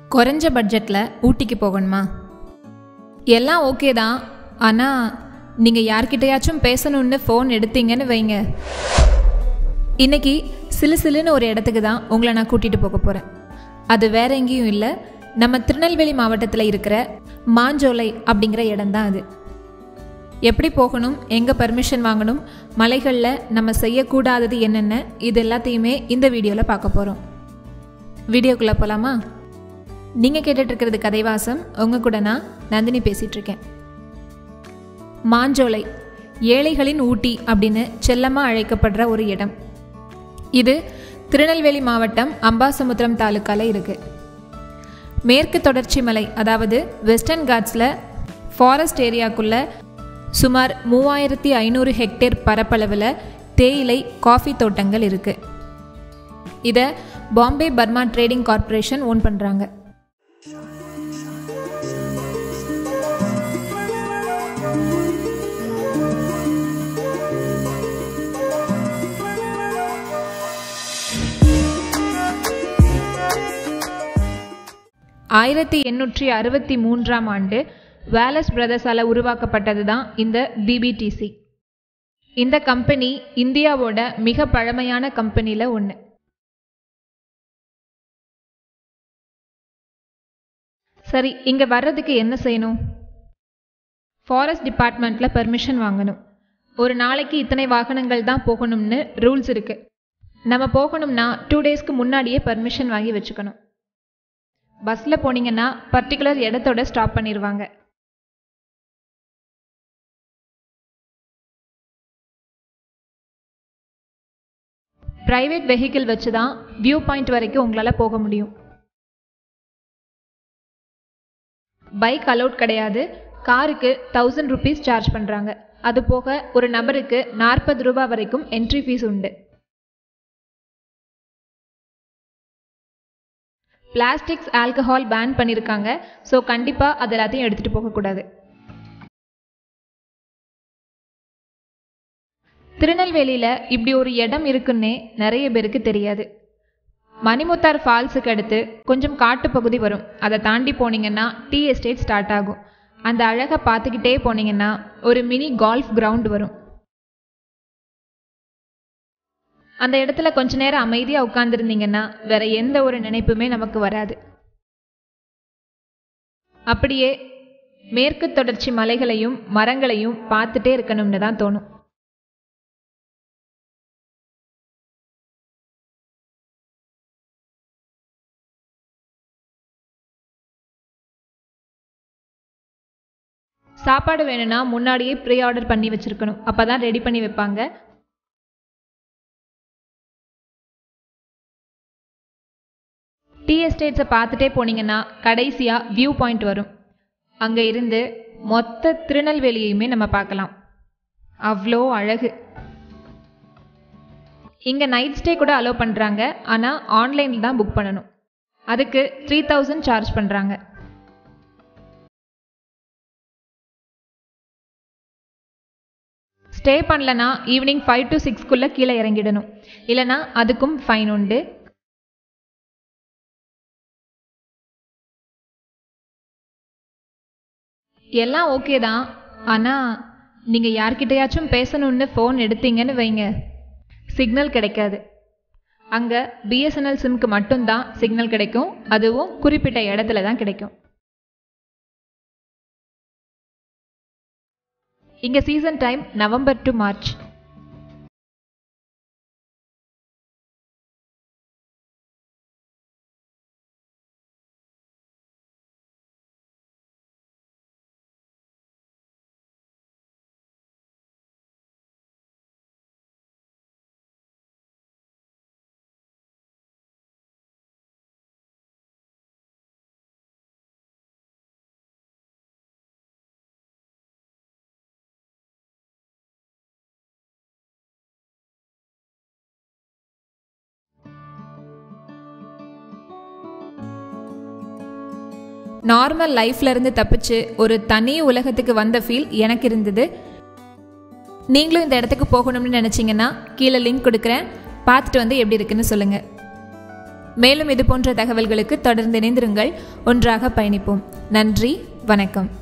குறைஞ்ச பட்ஜெட்டில் ஊட்டிக்கு போகணுமா எல்லாம் ஓகே தான் ஆனால் நீங்கள் யார்கிட்டயாச்சும் பேசணும்னு ஃபோன் எடுத்தீங்கன்னு வைங்க இன்னைக்கு சிலு சிலுன்னு ஒரு இடத்துக்கு தான் உங்களை நான் கூட்டிகிட்டு போக போகிறேன் அது வேற எங்கேயும் இல்லை நம்ம திருநெல்வேலி மாவட்டத்தில் இருக்கிற மாஞ்சோலை அப்படிங்கிற இடம் தான் அது எப்படி போகணும் எங்கே பர்மிஷன் வாங்கணும் மலைகளில் நம்ம செய்யக்கூடாதது என்னென்ன இது எல்லாத்தையுமே இந்த வீடியோவில் பார்க்க போகிறோம் வீடியோக்குள்ளே போகலாமா நீங்கள் கேட்டுட்டு இருக்கிறது கதைவாசம் உங்கள் கூட நான் நந்தினி பேசிகிட்டு இருக்கேன் மாஞ்சோலை ஏழைகளின் ஊட்டி அப்படின்னு செல்லமாக அழைக்கப்படுற ஒரு இடம் இது திருநெல்வேலி மாவட்டம் அம்பாசமுத்திரம் தாலுக்கால இருக்கு மேற்கு தொடர்ச்சி மலை அதாவது வெஸ்டர்ன் காட்ஸில் ஃபாரஸ்ட் ஏரியாக்குள்ள சுமார் மூவாயிரத்தி ஐநூறு ஹெக்டேர் பரப்பளவில் தேயிலை காஃபி தோட்டங்கள் இருக்கு இதை Bombay Burma trading corporation own பண்ணுறாங்க ஆயிரத்தி எண்ணூற்றி அறுபத்தி மூன்றாம் ஆண்டு வேலஸ் பிரதர்ஸால் உருவாக்கப்பட்டது தான் இந்த பிபிடிசி இந்த கம்பெனி இந்தியாவோட மிக பழமையான கம்பெனியில் ஒன்று சரி இங்கே வர்றதுக்கு என்ன செய்யணும் ஃபாரஸ்ட் டிபார்ட்மெண்ட்டில் பெர்மிஷன் வாங்கணும் ஒரு நாளைக்கு இத்தனை வாகனங்கள் தான் போகணும்னு ரூல்ஸ் இருக்குது நம்ம போகணும்னா டூ டேஸ்க்கு முன்னாடியே பர்மிஷன் வாங்கி வச்சுக்கணும் பஸ்ஸில் போனீங்கன்னா பர்டிகுலர் இடத்தோட ஸ்டாப் பண்ணிடுவாங்க ப்ரைவேட் வெஹிக்கிள் வச்சு தான் வியூ பாயிண்ட் வரைக்கும் உங்களால் போக முடியும் பைக் அலௌட் கிடையாது காருக்கு தௌசண்ட் ருபீஸ் சார்ஜ் பண்ணுறாங்க அது போக ஒரு நபருக்கு நாற்பது ரூபாய் வரைக்கும் என்ட்ரி ஃபீஸ் உண்டு பிளாஸ்டிக்ஸ் ஆல்கஹால் பேன் பண்ணியிருக்காங்க ஸோ கண்டிப்பாக அது எல்லாத்தையும் எடுத்துகிட்டு போகக்கூடாது திருநெல்வேலியில் இப்படி ஒரு இடம் இருக்குன்னே நிறைய பேருக்கு தெரியாது மணிமுத்தார் ஃபால்ஸுக்கு அடுத்து கொஞ்சம் காட்டுப்பகுதி வரும் அதை தாண்டி போனீங்கன்னா டீ எஸ்டேட் ஸ்டார்ட் ஆகும் அந்த அழகை பார்த்துக்கிட்டே போனீங்கன்னா ஒரு மினி கால்ஃப் கிரவுண்ட் வரும் அந்த இடத்துல கொஞ்ச நேரம் அமைதியாக உட்காந்துருந்தீங்கன்னா வேற எந்த ஒரு நினைப்புமே நமக்கு வராது அப்படியே மேற்கு தொடர்ச்சி மலைகளையும் மரங்களையும் பார்த்துட்டே இருக்கணும்னு தான் தோணும் சாப்பாடு வேணும்னா முன்னாடியே ப்ரீ ஆர்டர் பண்ணி வச்சிருக்கணும் அப்பதான் ரெடி பண்ணி வைப்பாங்க டீ எஸ்டேட்ஸை பார்த்துட்டே போனீங்கன்னா கடைசியாக வியூ பாயிண்ட் வரும் அங்கே இருந்து மொத்த திருநெல்வேலியையுமே நம்ம பார்க்கலாம் அவ்வளோ அழகு இங்கே நைட் ஸ்டே கூட அலோவ் பண்ணுறாங்க ஆனால் ஆன்லைனில் தான் புக் பண்ணணும் அதுக்கு த்ரீ தௌசண்ட் சார்ஜ் பண்ணுறாங்க ஸ்டே பண்ணலனா ஈவினிங் ஃபைவ் டு சிக்ஸ்க்குள்ளே கீழே இறங்கிடணும் இல்லைனா அதுக்கும் ஃபைன் உண்டு எல்லாம் ஓகே தான் ஆனால் நீங்கள் யார்கிட்டயாச்சும் பேசணும்னு ஃபோன் எடுத்தீங்கன்னு வைங்க சிக்னல் கிடைக்காது அங்கே பிஎஸ்என்எல் சிம்க்கு மட்டும்தான் சிக்னல் கிடைக்கும் அதுவும் குறிப்பிட்ட இடத்துல தான் கிடைக்கும் இங்கே season time November to March normal லைஃப்ல இருந்து தப்பிச்சு ஒரு தனி உலகத்துக்கு வந்த ஃபீல் எனக்கு இருந்தது நீங்களும் இந்த இடத்துக்கு போகணும்னு நினச்சிங்கன்னா கீழே லிங்க் கொடுக்குறேன் பார்த்துட்டு வந்து எப்படி இருக்குன்னு சொல்லுங்கள் மேலும் இது போன்ற தகவல்களுக்கு தொடர்ந்து இணைந்திருங்கள் ஒன்றாக பயணிப்போம் நன்றி வணக்கம்